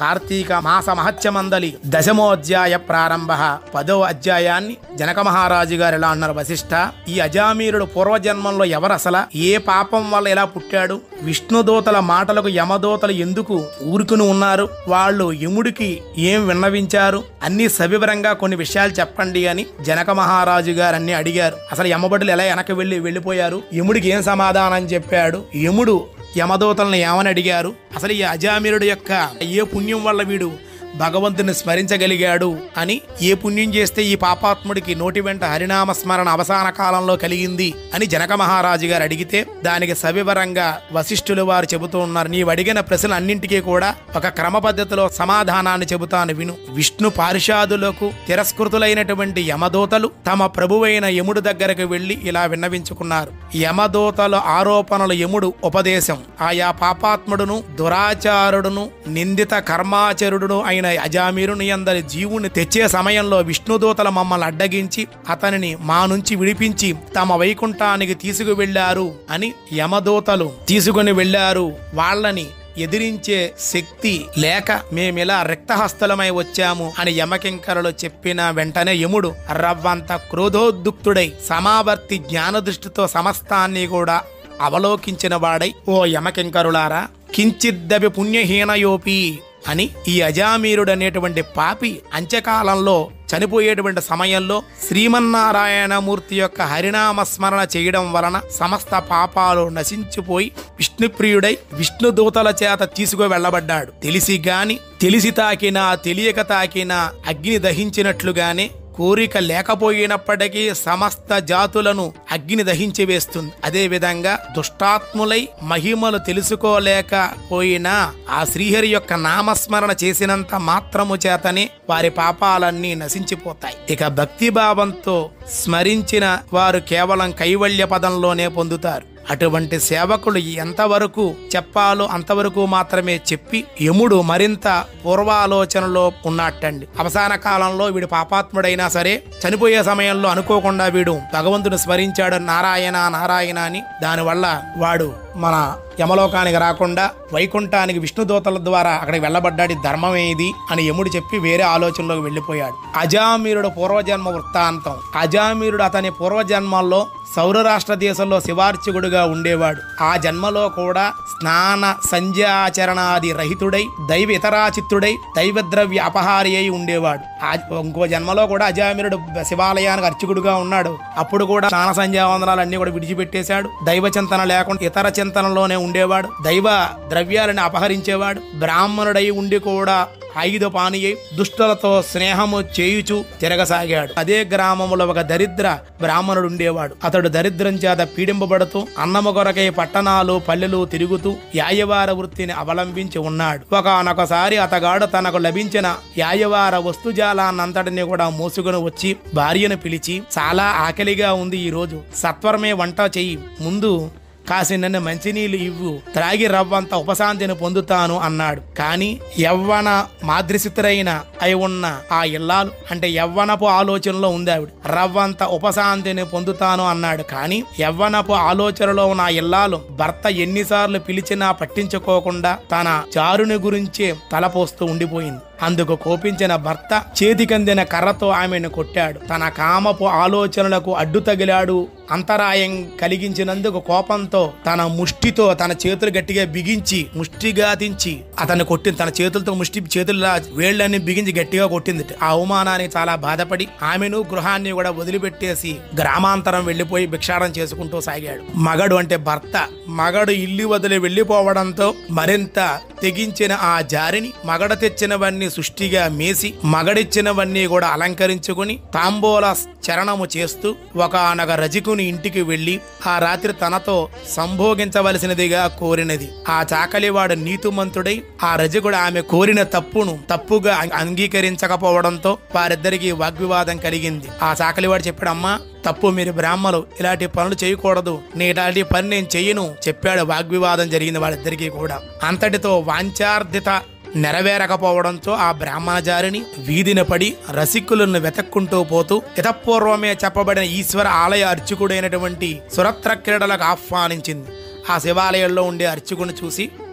కార్తీక మాస మహత్యమందలి దశమోధ్యాయ ప్రారంభ పదో అధ్యాయాన్ని జనక మహారాజు గారు ఎలా అన్నారు వశిష్ఠ ఈ అజామీరుడు పూర్వజన్మంలో ఎవరసల ఏ పాపం వల్ల ఎలా పుట్టాడు విష్ణుదూతల మాటలకు యమదూతలు ఎందుకు ఊరుకుని ఉన్నారు వాళ్ళు యముడికి ఏం విన్నవించారు అన్ని సవివరంగా కొన్ని విషయాలు చెప్పండి అని జనక మహారాజు గారు అన్ని అడిగారు అసలు యమబడులు ఎలా వెనక్కి వెళ్ళి వెళ్ళిపోయారు యముడికి ఏం సమాధానం చెప్పాడు యముడు యమదూతలను ఏమని అడిగారు అసలు ఈ అజామిరుడు యొక్క ఏ పుణ్యం వల్ల వీడు భగవంతుని స్మరించగలిగాడు అని ఏ పుణ్యం చేస్తే ఈ పాపాత్ముడికి నోటి వెంట హరినామ స్మరణ అవసాన కాలంలో కలిగింది అని జనక మహారాజు గారు అడిగితే దానికి సవివరంగా వశిష్ఠులు వారు చెబుతూ ఉన్నారు నీవు అడిగిన ప్రశ్నలు అన్నింటికీ కూడా ఒక క్రమ పద్ధతిలో సమాధానాన్ని చెబుతాను విను విష్ణు పారిషాదులకు తిరస్కృతులైనటువంటి యమదూతలు తమ ప్రభువైన యముడు దగ్గరకు వెళ్లి ఇలా విన్నవించుకున్నారు యమదూతల ఆరోపణలు యముడు ఉపదేశం ఆయా పాపాత్ముడును దురాచారుడును నిందిత కర్మాచరుడును అయిన అజామీరుని అందరి జీవుని తెచ్చే సమయంలో విష్ణుదూతల మమ్మల్ని అడ్డగించి అతనిని మా నుంచి విడిపించి తమ వైకుంఠానికి తీసుకువెళ్లారు అని యమదూతలు తీసుకుని వెళ్లారు వాళ్ళని ఎదిరించే శక్తి లేక మేమిలా రిక్తహస్తలమై వచ్చాము అని యమకింకరులు చెప్పిన వెంటనే యముడు రవ్వంత క్రోధోద్దుక్తుడై సమావర్తి జ్ఞానదృష్టితో సమస్తాన్ని కూడా అవలోకించిన వాడై ఓ యమకింకరులారా కించిద్దవి పుణ్యహీనయోపి అని ఈ అజామీరుడు అనేటువంటి పాపి అంత్యకాలంలో చనిపోయేటువంటి సమయంలో శ్రీమన్నారాయణమూర్తి యొక్క హరినామ స్మరణ చేయడం వలన సమస్త పాపాలు నశించిపోయి విష్ణుప్రియుడై విష్ణుదూతల చేత తీసుకు వెళ్ళబడ్డాడు తెలిసి గాని తెలిసి తాకినా తెలియక తాకినా అగ్ని దహించినట్లుగానే కోరిక లేకపోయినప్పటికీ సమస్త జాతులను అగ్ని దహించి వేస్తుంది అదే విధంగా దుష్టాత్ములై మహిమలు తెలుసుకోలేకపోయినా ఆ శ్రీహరి యొక్క నామస్మరణ చేసినంత మాత్రము చేతనే వారి పాపాలన్నీ నశించిపోతాయి ఇక భక్తి భావంతో స్మరించిన వారు కేవలం కైవల్య పదంలోనే పొందుతారు అటువంటి సేవకులు ఎంతవరకు చెప్పాలో అంతవరకు మాత్రమే చెప్పి యముడు మరింత పూర్వాలోచనలో ఉన్నట్టండి అవసాన కాలంలో వీడు పాపాత్ముడైనా సరే చనిపోయే సమయంలో అనుకోకుండా వీడు భగవంతుని స్మరించాడు నారాయణ నారాయణ అని దానివల్ల వాడు మన యమలోకానికి రాకుండా వైకుంఠానికి విష్ణుదూతల ద్వారా అక్కడికి వెళ్ళబడ్డాడు ధర్మమే ఇది అని యముడు చెప్పి వేరే ఆలోచనలోకి వెళ్ళిపోయాడు అజామీరుడు పూర్వజన్మ వృత్తాంతం అజామీరుడు అతని పూర్వజన్మల్లో సౌర రాష్ట్ర దేశంలో శివార్చకుడుగా ఉండేవాడు ఆ జన్మలో కూడా స్నాన సంధ్యాచరణాది రహితుడై దైవ ఇతరాచిత్తుడై దైవద్రవ్య అపహారి అయి ఉండేవాడు ఆ ఇంకో జన్మలో కూడా అజామిరుడు శివాలయానికి అర్చకుడుగా ఉన్నాడు అప్పుడు కూడా స్నాన సంధ్యావందనాలు అన్ని కూడా విడిచిపెట్టేశాడు దైవ చింతన లేకుండా ఇతర చింతనలోనే ఉండేవాడు దైవ ద్రవ్యాలను అపహరించేవాడు బ్రాహ్మణుడై ఉండి కూడా ఆయుధ పానీయై దుష్టులతో స్నేహము చేయుచు తిరగసాగాడు అదే గ్రామములో ఒక దరిద్ర బ్రాహ్మణుడు ఉండేవాడు అతడు దరిద్రం చేత పీడింపబడుతూ అన్నము కొరకై పట్టణాలు పల్లెలు తిరుగుతూ యాయవార వృత్తిని అవలంబించి ఉన్నాడు ఒకనొకసారి అతగాడు తనకు లభించిన యాయవార వస్తుజాలాన్నంతటిని కూడా మోసుకుని వచ్చి భార్యను పిలిచి చాలా ఆకలిగా ఉంది ఈ రోజు సత్వరమే వంట చెయ్యి ముందు కాసినన్ను మంచినీళ్ళు ఇవ్వు త్రాగి రవ్వంత ఉపశాంతిని పొందుతాను అన్నాడు కాని యవ్వన మాద్రిసితురైన అయి ఉన్న ఆ ఇల్లాలు అంటే యవ్వనపు ఆలోచనలో ఉంది ఆవిడ రవ్వంత ఉపశాంతిని పొందుతాను అన్నాడు కాని యవ్వనపు ఆలోచనలో ఉన్న ఆ ఇల్లాలు భర్త ఎన్నిసార్లు పిలిచినా పట్టించుకోకుండా తన చారుని గురించే తలపోస్తూ ఉండిపోయింది అందుకు కోపించిన భర్త చేతికందిన కర్రతో ఆమెను కొట్టాడు తన కామపు ఆలోచనలకు అడ్డు తగిలాడు అంతరాయం కలిగించినందుకు కోపంతో తన ముష్టితో తన చేతులు గట్టిగా బిగించి ముష్టిగాతించి అతన్ని కొట్టింది తన చేతులతో ముష్టి చేతుల వేళ్ళని బిగించి గట్టిగా కొట్టింది ఆ అవమానానికి చాలా బాధపడి ఆమెను గృహాన్ని కూడా వదిలిపెట్టేసి గ్రామాంతరం వెళ్లిపోయి భిక్షాటం చేసుకుంటూ సాగాడు మగడు అంటే భర్త మగడు ఇల్లు వదిలి వెళ్లిపోవడంతో మరింత తెగించిన ఆ జారిని మగడ తెచ్చినవన్నీ సృష్టిగా మేసి మగడిచ్చినవన్నీ కూడా అలంకరించుకుని తాంబూల చరణము చేస్తూ ఒకనొక రజకుని ఇంటికి వెళ్లి ఆ రాత్రి తనతో సంభోగించవలసినదిగా కోరినది ఆ చాకలివాడు నీతిమంతుడై ఆ రజకుడు ఆమె కోరిన తప్పును తప్పుగా అం- అంగీకరించకపోవడంతో వారిద్దరికి వాగ్వివాదం కలిగింది ఆ చాకలివాడు చెప్పాడు అమ్మా తప్పు మీరు బ్రాహ్మలు ఇలాంటి పనులు చేయకూడదు నీ ఇలాంటి పని నేను చెయ్యను చెప్పాడు వాగ్వివాదం జరిగింది వాళ్ళిద్దరికీ కూడా అంతటితో వాంఛార్థిత నెరవేరకపోవడంతో ఆ బ్రాహ్మణజారిని వీధిన పడి రసికులను వెతక్కుంటూ పోతూ ఇతపూర్వమే చెప్పబడిన ఈశ్వర ఆలయ అర్చకుడైనటువంటి సురత్ర క్రీడలకు ఆహ్వానించింది ఆ శివాలయంలో ఉండే అర్చకుని చూసి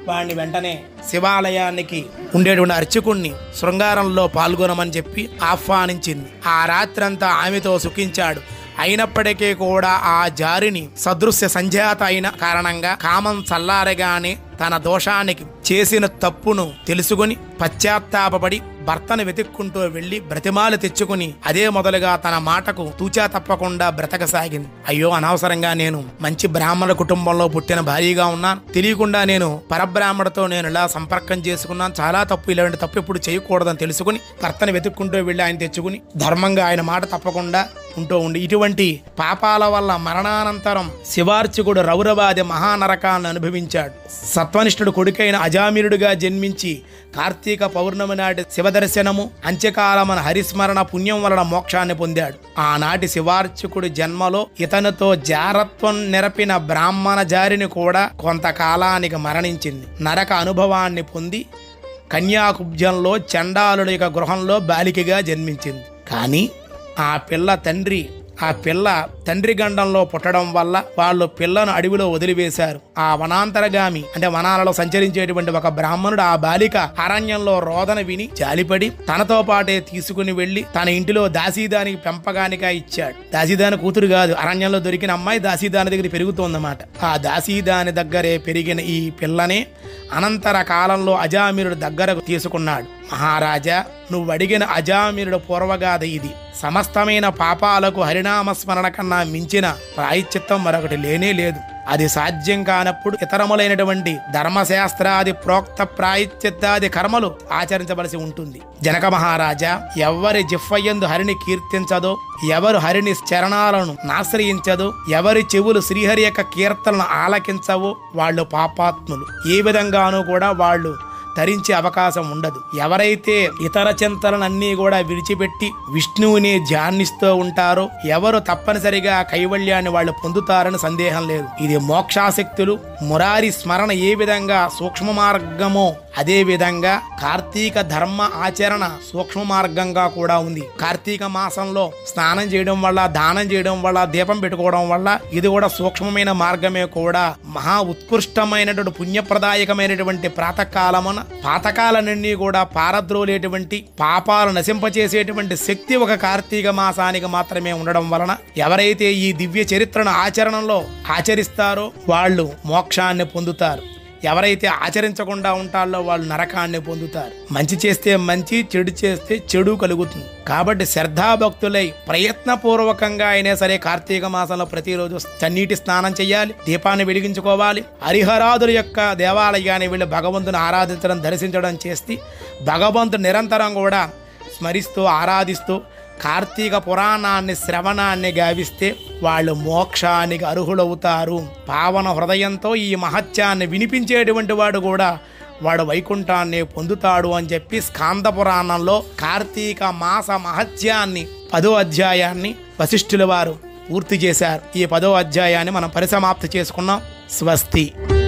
వాడిని వెంటనే శివాలయానికి ఉండేటువంటి అర్చకుణ్ణి శృంగారంలో పాల్గొనమని చెప్పి ఆహ్వానించింది ఆ రాత్రంతా ఆమెతో సుఖించాడు అయినప్పటికీ కూడా ఆ జారిని సదృశ్య సంజాత అయిన కారణంగా కామం చల్లారగానే తన దోషానికి చేసిన తప్పును తెలుసుకుని పశ్చాత్తాపపడి భర్తను వెతుక్కుంటూ వెళ్లి బ్రతిమాలు తెచ్చుకుని అదే మొదలుగా తన మాటకు తూచా తప్పకుండా బ్రతకసాగింది అయ్యో అనవసరంగా నేను మంచి బ్రాహ్మణ కుటుంబంలో పుట్టిన భార్యగా ఉన్నాను తెలియకుండా నేను పరబ్రాహ్మణతో నేను ఇలా సంపర్కం చేసుకున్నాను చాలా తప్పు ఇలాంటి తప్పు ఎప్పుడు చేయకూడదని తెలుసుకుని భర్తను వెతుక్కుంటూ వెళ్లి ఆయన తెచ్చుకుని ధర్మంగా ఆయన మాట తప్పకుండా ఉంటూ ఉండి ఇటువంటి పాపాల వల్ల మరణానంతరం శివార్చకుడు రౌరవాది మహానరకాన్ని అనుభవించాడు సత్వనిష్ఠుడు కొడుకైన అజామిరుడిగా జన్మించి కార్తీక పౌర్ణమి నాటి శివదర్శనము అంత్యకాలమన హరిస్మరణ పుణ్యం వలన మోక్షాన్ని పొందాడు ఆనాటి శివార్చకుడి జన్మలో ఇతనితో జారత్వం నెరపిన బ్రాహ్మణ జారిని కూడా కొంతకాలానికి మరణించింది నరక అనుభవాన్ని పొంది కన్యాకుబ్జంలో చండాలుడి యొక్క గృహంలో బాలికగా జన్మించింది కానీ ఆ పిల్ల తండ్రి ఆ పిల్ల తండ్రి గండంలో పుట్టడం వల్ల వాళ్ళు పిల్లను అడవిలో వదిలివేశారు ఆ వనాంతరగామి అంటే వనాలలో సంచరించేటువంటి ఒక బ్రాహ్మణుడు ఆ బాలిక అరణ్యంలో రోదన విని జాలిపడి తనతో పాటే తీసుకుని వెళ్లి తన ఇంటిలో దాసీదానికి పెంపగానిగా ఇచ్చాడు దాసీదాని కూతురు కాదు అరణ్యంలో దొరికిన అమ్మాయి దాసీదాని దగ్గర పెరుగుతోందన్నమాట ఆ దాసీదాని దగ్గరే పెరిగిన ఈ పిల్లనే అనంతర కాలంలో అజామిరుడు దగ్గరకు తీసుకున్నాడు మహారాజా నువ్వు అడిగిన అజామిరుడు పూర్వగాథ ఇది సమస్తమైన పాపాలకు హరినామస్మరణ కన్నా మించిన ప్రాయశ్చిత్తం మరొకటి లేనే లేదు అది సాధ్యం కానప్పుడు ఇతరములైనటువంటి ధర్మశాస్త్రాది ప్రోక్త ప్రాయశ్చిత్తాది కర్మలు ఆచరించవలసి ఉంటుంది జనక మహారాజా ఎవరి జిఫ్వయందు హరిని కీర్తించదో ఎవరు హరిని చరణాలను నాశ్రయించదో ఎవరి చెవులు శ్రీహరి యొక్క కీర్తనలను ఆలకించవో వాళ్ళు పాపాత్ములు ఏ విధంగానూ కూడా వాళ్ళు తరించే అవకాశం ఉండదు ఎవరైతే ఇతర చింతలనన్నీ కూడా విడిచిపెట్టి విష్ణువుని ధ్యానిస్తూ ఉంటారో ఎవరు తప్పనిసరిగా కైవల్యాన్ని వాళ్ళు పొందుతారని సందేహం లేదు ఇది మోక్షాశక్తులు మురారి స్మరణ ఏ విధంగా సూక్ష్మ మార్గమో అదే విధంగా కార్తీక ధర్మ ఆచరణ సూక్ష్మ మార్గంగా కూడా ఉంది కార్తీక మాసంలో స్నానం చేయడం వల్ల దానం చేయడం వల్ల దీపం పెట్టుకోవడం వల్ల ఇది కూడా సూక్ష్మమైన మార్గమే కూడా మహా ఉత్కృష్టమైనటువంటి పుణ్యప్రదాయకమైనటువంటి ప్రాతకాలమున పాతకాలన్నీ కూడా పారద్రోలేటువంటి పాపాలు నశింపచేసేటువంటి శక్తి ఒక కార్తీక మాసానికి మాత్రమే ఉండడం వలన ఎవరైతే ఈ దివ్య చరిత్రను ఆచరణలో ఆచరిస్తారో వాళ్ళు మోక్షాన్ని పొందుతారు ఎవరైతే ఆచరించకుండా ఉంటారో వాళ్ళు నరకాన్ని పొందుతారు మంచి చేస్తే మంచి చెడు చేస్తే చెడు కలుగుతుంది కాబట్టి శ్రద్ధాభక్తులై ప్రయత్నపూర్వకంగా అయినా సరే కార్తీక మాసంలో ప్రతిరోజు చన్నీటి స్నానం చేయాలి దీపాన్ని వెలిగించుకోవాలి హరిహరాదుల యొక్క దేవాలయాన్ని వెళ్ళి భగవంతుని ఆరాధించడం దర్శించడం చేసి భగవంతుడు నిరంతరం కూడా స్మరిస్తూ ఆరాధిస్తూ కార్తీక పురాణాన్ని శ్రవణాన్ని గావిస్తే వాళ్ళు మోక్షానికి అర్హులవుతారు పావన హృదయంతో ఈ మహత్యాన్ని వినిపించేటువంటి వాడు కూడా వాడు వైకుంఠాన్ని పొందుతాడు అని చెప్పి స్కాంద పురాణంలో కార్తీక మాస మహత్యాన్ని పదో అధ్యాయాన్ని వశిష్ఠుల వారు పూర్తి చేశారు ఈ పదో అధ్యాయాన్ని మనం పరిసమాప్తి చేసుకున్నాం స్వస్తి